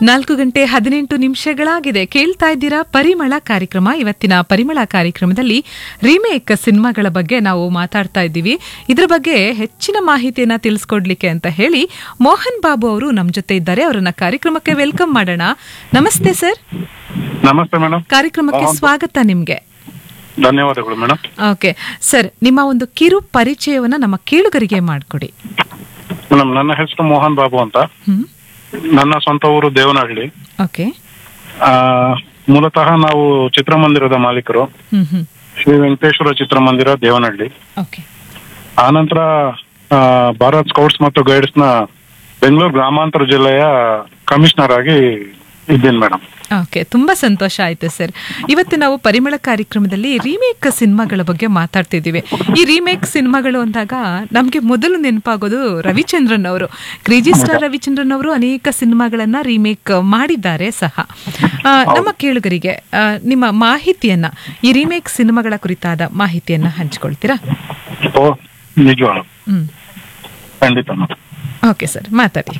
ನಾಲ್ಕು ಗಂಟೆ ಹದಿನೆಂಟು ನಿಮಿಷಗಳಾಗಿದೆ ಕೇಳ್ತಾ ಇದ್ದೀರಾ ಪರಿಮಳ ಕಾರ್ಯಕ್ರಮ ಇವತ್ತಿನ ಪರಿಮಳ ಕಾರ್ಯಕ್ರಮದಲ್ಲಿ ರೀಮೇಕ್ ಸಿನಿಮಾಗಳ ಬಗ್ಗೆ ನಾವು ಮಾತಾಡ್ತಾ ಇದ್ದೀವಿ ಇದ್ರ ಬಗ್ಗೆ ಹೆಚ್ಚಿನ ಮಾಹಿತಿಯನ್ನ ತಿಳಿಸ್ಕೊಡ್ಲಿಕ್ಕೆ ಅಂತ ಹೇಳಿ ಮೋಹನ್ ಬಾಬು ಅವರು ನಮ್ಮ ಜೊತೆ ಇದ್ದಾರೆ ಅವರನ್ನ ಕಾರ್ಯಕ್ರಮಕ್ಕೆ ವೆಲ್ಕಮ್ ಮಾಡೋಣ ನಮಸ್ತೆ ಸರ್ ನಮಸ್ತೆ ಮೇಡಮ್ ಕಾರ್ಯಕ್ರಮಕ್ಕೆ ಸ್ವಾಗತ ನಿಮ್ಗೆ ಧನ್ಯವಾದಗಳು ಮೇಡಮ್ ಓಕೆ ಸರ್ ನಿಮ್ಮ ಒಂದು ಕಿರು ಪರಿಚಯವನ್ನ ನಮ್ಮ ಕೇಳುಗರಿಗೆ ಮಾಡಿಕೊಡಿ ಮೇಡಮ್ ನನ್ನ ಹೆಸರು ಮೋಹನ್ ಬಾಬು ಅಂತ ಹ್ಮ್ ನನ್ನ ಸ್ವಂತ ಊರು ದೇವನಹಳ್ಳಿ ಓಕೆ ಆ, ಮೂಲತಃ ನಾವು ಚಿತ್ರಮಂದಿರದ ಮಾಲೀಕರು ಹ್ಮ್ ಹ್ಮ್ ಶ್ರೀ ವೆಂಕಟೇಶ್ವರ ಚಿತ್ರಮಂದಿರ ದೇವನಹಳ್ಳಿ ಓಕೆ ಆನಂತರ ಆ, ಭಾರತ್ ಸ್ಕೌಟ್ಸ್ ಮತ್ತು ಗೈಡ್ಸ್ ನ ಬೆಂಗಳೂರು ಗ್ರಾಮಾಂತರ ಜಿಲ್ಲೆಯ ಕಮಿಷನರ್ ಆಗಿ ಇದ್ದೀನಿ ಮೇಡಮ್ ಓಕೆ ತುಂಬಾ ಸಂತೋಷ ಆಯ್ತು ಸರ್ ಇವತ್ತು ನಾವು ಪರಿಮಳ ಕಾರ್ಯಕ್ರಮದಲ್ಲಿ ರೀಮೇಕ್ ಸಿನಿಮಾಗಳ ಬಗ್ಗೆ ಮಾತಾಡ್ತಿದ್ದೀವಿ ಈ ರೀಮೇಕ್ ಸಿನಿಮಾಗಳು ಅಂದಾಗ ನಮಗೆ ಮೊದಲು ನೆನಪಾಗೋದು ರವಿಚಂದ್ರನ್ ಅವರು ಕ್ರೇಜಿ ಸ್ಟಾರ್ ರವಿಚಂದ್ರನ್ ಅವರು ಅನೇಕ ಸಿನಿಮಾಗಳನ್ನ ರೀಮೇಕ್ ಮಾಡಿದ್ದಾರೆ ಸಹ ಆ, ನಮ್ಮ ಕೇಳುಗರಿಗೆ ಆ, ನಿಮ್ಮ ಮಾಹಿತಿಯನ್ನ ಈ ರೀಮೇಕ್ ಸಿನಿಮಾಗಳ ಕುರಿತಾದ ಮಾಹಿತಿಯನ್ನ ಹಂಚ್ಕೊಳ್ತೀರಾ ಓ ನಿಜವಾಗ್ಲು ಹ್ಮ್ ಖಂಡಿತ ಮೇಡಮ್ ಓಕೆ ಸರ್ ಮಾತಾಡಿ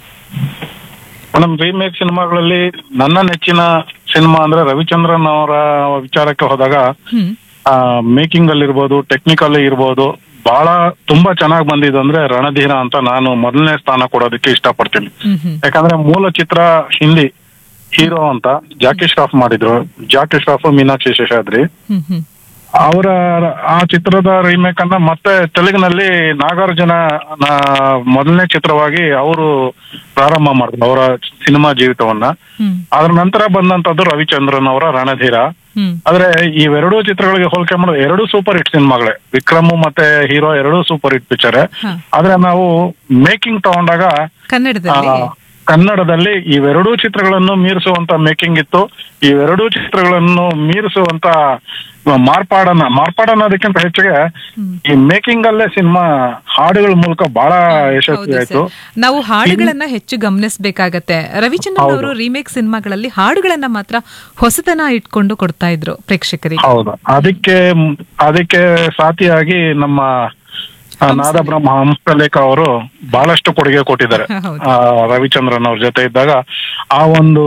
ಮೇಡಮ್ ರೀಮೇಕ್ ಸಿನಿಮಾಗಳಲ್ಲಿ ನನ್ನ ನೆಚ್ಚಿನ ಸಿನಿಮಾ ಅಂದ್ರೆ ರವಿಚಂದ್ರನ್ ಅವರ ವಿಚಾರಕ್ಕೆ ಹೋದಾಗ ಹ್ಮ್ ಮೇಕಿಂಗ್ ಅಲ್ಲಿ ಇರ್ಬೋದು ಟೆಕ್ನಿಕಲ್ ಇರ್ಬೋದು ಬಹಳ ತುಂಬಾ ಚೆನ್ನಾಗಿ ಬಂದಿದೆ ಅಂದ್ರೆ ರಣಧೀರ ಅಂತ ನಾನು ಮೊದಲನೇ ಸ್ಥಾನ ಕೊಡೋದಕ್ಕೆ ಇಷ್ಟಪಡ್ತೀನಿ ಹ್ಮ್ ಹ್ಮ್ ಯಾಕಂದ್ರೆ ಮೂಲ ಚಿತ್ರ ಹಿಂದಿ ಹೀರೋ ಅಂತ ಜಾಕಿ ಶ್ರಾಫ್ ಮಾಡಿದ್ರು ಜಾಕಿ ಶ್ರಾಫ್ ಮೀನಾಕ್ಷಿ ಶೇಷಾದ್ರಿ ಹ್ಮ್ ಹ್ಮ್ ಅವರ ಆ ಚಿತ್ರದ ರೀಮೇಕ್ ಅನ್ನ ಮತ್ತೆ ತೆಲುಗಿನಲ್ಲಿ ನಾಗಾರ್ಜುನ ನ- ಮೊದಲನೇ ಚಿತ್ರವಾಗಿ ಅವರು ಪ್ರಾರಂಭ ಮಾಡಿದ್ರು ಅವರ ಸಿನಿಮಾ ಜೀವಿತವನ್ನ ಹ್ಮ್ ಅದ್ರ ನಂತರ ಬಂದಂತದ್ದು ರವಿಚಂದ್ರನ್ ಅವರ ರಣಧೀರ ಹ್ಮ್ ಆದ್ರೆ ಇವೆರಡೂ ಚಿತ್ರಗಳಿಗೆ ಹೋಲಿಕೆ ಮಾಡೋದು ಎರಡು ಸೂಪರ್ ಹಿಟ್ ಸಿನಿಮಾಗಳೇ ವಿಕ್ರಮ್ ಮತ್ತೆ ಹೀರೋ ಎರಡೂ ಸೂಪರ್ ಹಿಟ್ ಪಿಕ್ಚರ್ ಹಾ ಆದ್ರೆ ನಾವು ಮೇಕಿಂಗ್ ತಗೊಂಡಾಗ ಕನ್ನಡದಲ್ಲಿ ಆ, ಕನ್ನಡದಲ್ಲಿ ಇವೆರಡೂ ಚಿತ್ರಗಳನ್ನು ಮೀರಿಸುವಂತ ಮೇಕಿಂಗ್ ಇತ್ತು ಇವೆರಡೂ ಚಿತ್ರಗಳನ್ನು ಮೀರಿಸುವಂತ ಮಾರ್ಪಾಡನ್ನ ಮಾರ್ಪಾಡ ಅನ್ನೋದಕ್ಕಿಂತ ಹೆಚ್ಚಿಗೆ ಹ್ಮ್. ಈ ಮೇಕಿಂಗ್ ಅಲ್ಲೇ ಸಿನಿಮಾ ಹಾಡುಗಳ ಮೂಲಕ ಬಹಳ ಯಶಸ್ವಿ ಹೌದು ಆಯ್ತು ಸರ್. ನಾವು ಹಾಡುಗಳನ್ನ ಹೆಚ್ಚು ಗಮನಿಸಬೇಕಾಗತ್ತೆ ರವಿಚಂದ್ರನ್ ಅವರು ರೀಮೇಕ್ ಸಿನಿಮಾಗಳಲ್ಲಿ ಹಾಡುಗಳನ್ನ ಮಾತ್ರ ಹೊಸತನ ಇಟ್ಕೊಂಡು ಕೊಡ್ತಾ ಇದ್ರು ಪ್ರೇಕ್ಷಕರಿಗೆ ಹೌದು ಅದಕ್ಕೆ ಅದಕ್ಕೆ ಸಾಥಿಯಾಗಿ ನಮ್ಮ ಆ, ನಾದಬ್ರಹ್ಮ ಹಂಸಲೇಖ ಅವರು ಬಹಳಷ್ಟು ಕೊಡುಗೆ ಕೊಟ್ಟಿದ್ದಾರೆ ಹೌದು. ಆ, ರವಿಚಂದ್ರನ್ ಅವ್ರ ಜೊತೆ ಇದ್ದಾಗ ಆ ಒಂದು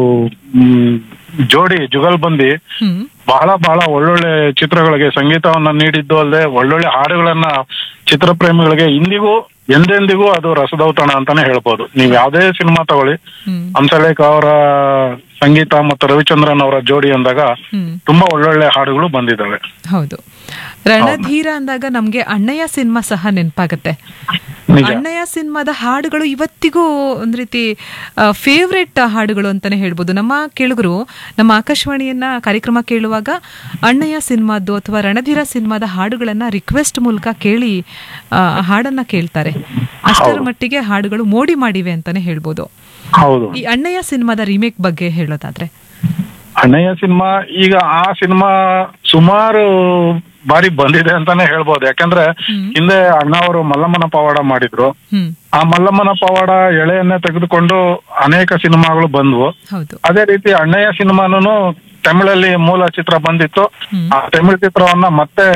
ಮ್, ಜೋಡಿ ಜುಗಲ್ಬಂದಿ ಹ್ಮ್ ಬಹಳ ಬಹಳ ಒಳ್ಳೊಳ್ಳೆ ಚಿತ್ರಗಳಿಗೆ ಸಂಗೀತವನ್ನ ನೀಡಿದ್ದು ಅಲ್ಲದೆ ಒಳ್ಳೊಳ್ಳೆ ಹಾಡುಗಳನ್ನ ಚಿತ್ರಪ್ರೇಮಿಗಳಿಗೆ ಇಂದಿಗೂ ಎಂದೆಂದಿಗೂ ಅದು ರಸದೌತಣ ಅಂತಾನೆ ಹೇಳ್ಬೋದು ನೀವ್ ಯಾವ್ದೇ ಸಿನಿಮಾ ತಗೊಳ್ಳಿ ಹ್ಮ್ ಹಂಸಲೇಖ ಅವರ ಸಂಗೀತ ಮತ್ತು ರವಿಚಂದ್ರನ್ ಅವರ ಜೋಡಿ ಅಂದಾಗ ಹ್ಮ್ ತುಂಬಾ ಒಳ್ಳೊಳ್ಳೆ ಹಾಡುಗಳು ಬಂದಿದ್ದಾವೆ ಹೌದು ರಣಧೀರ ಅಂದಾಗ ನಮ್ಗೆ ಅಣ್ಣಯ್ಯ ಸಿನಿಮಾ ಸಹ ನೆನಪಾಗತ್ತೆ ನಿಜ ಅಣ್ಣಯ್ಯ ಸಿನಿಮಾದ ಹಾಡುಗಳು ಇವತ್ತಿಗೂ ಒಂದ್ ರೀತಿ ಫೇವ್ರೆಟ್ ಹಾಡುಗಳು ಅಂತಾನೆ ಹೇಳ್ಬೋದು ನಮ್ಮ ಕೇಳುಗರು ನಮ್ಮ ಆಕಾಶವಾಣಿಯನ್ನ ಕಾರ್ಯಕ್ರಮ ಕೇಳುವಾಗ ಅಣ್ಣಯ್ಯ ಸಿನಿಮಾದ್ದು ಅಥವಾ ರಣಧೀರ ಸಿನಿಮಾದ ಹಾಡುಗಳನ್ನ ರಿಕ್ವೆಸ್ಟ್ ಮೂಲಕ ಕೇಳಿ ಆ, ಹಾಡನ್ನ ಕೇಳ್ತಾರೆ ಅಷ್ಟರ ಮಟ್ಟಿಗೆ ಹಾಡುಗಳು ಮೋಡಿ ಮಾಡಿವೆ ಅಂತಾನೆ ಹೇಳ್ಬೋದು ಹೌದು ಈ ಅಣ್ಣಯ್ಯ ಸಿನಿಮಾದ ರೀಮೇಕ್ ಬಗ್ಗೆ ಹೇಳೋದಾದ್ರೆ ಅಣ್ಣಯ್ಯ ಸಿನಿಮಾ ಈಗ ಆ ಸಿನಿಮಾ ಸುಮಾರು ಬಾರಿ ಬಂದಿದೆ ಅಂತಾನೆ ಹೇಳ್ಬೋದು ಯಾಕಂದ್ರೆ ಹಿಂದೆ ಅಣ್ಣ ಅವರು ಮಲ್ಲಮ್ಮನ ಪವಾಡ ಮಾಡಿದ್ರು ಹ್ಮ್ ಆ ಮಲ್ಲಮ್ಮನ ಪವಾಡ ಎಳೆಯನ್ನೇ ತೆಗೆದುಕೊಂಡು ಅನೇಕ ಸಿನಿಮಾಗಳು ಬಂದ್ವು ಹೌದು ಅದೇ ರೀತಿ ಅಣ್ಣಯ್ಯ ಸಿನಿಮಾನು ತಮಿಳಲ್ಲಿ ಮೂಲ ಚಿತ್ರ ಬಂದಿತ್ತು ಹ್ಮ್. ಆ ತಮಿಳ್ ಚಿತ್ರವನ್ನ ಮತ್ತೆ